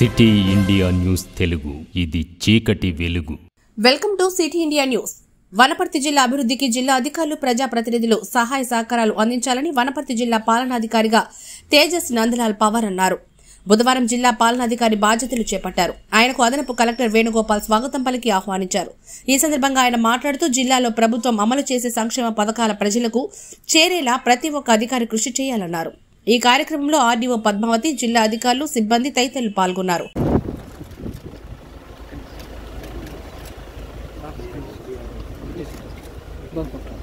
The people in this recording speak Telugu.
సిటీ ఇండియా న్యూస్ తెలుగు ఇది చీకటి వెలుగు welcome to city India news Wanaparthy జిల్లా అభివృద్ధికి జిల్లా అధికారులు ప్రజాప్రతినిధులు సహాయ సహకారాలు అందించాలని వనపర్తి జిల్లా పాలనాధికారిగా తేజస్ నందలాల్ పవార్ అన్నారు బుధవారం జిల్లా పాలనాధికారి బాధ్యతలు చేపట్టారు ఆయనకు అదనపు కలెక్టర్ వేణుగోపాల్ స్వాగతం పలికి ఆహ్వానించారు ఈ సందర్భంగా ఆయన మాట్లాడుతూ జిల్లాలో ప్రభుత్వం అమలు చేసే సంక్షేమ పథకాల ప్రజలకు చేరేలా ప్రతి ఒక్క అధికారి కృషి చేయాలన్నారు ఈ కార్యక్రమంలో ఆర్డీఓ పద్మావతి జిల్లా అధికారులు సిబ్బంది తదితరులు పాల్గొన్నారు Vamos.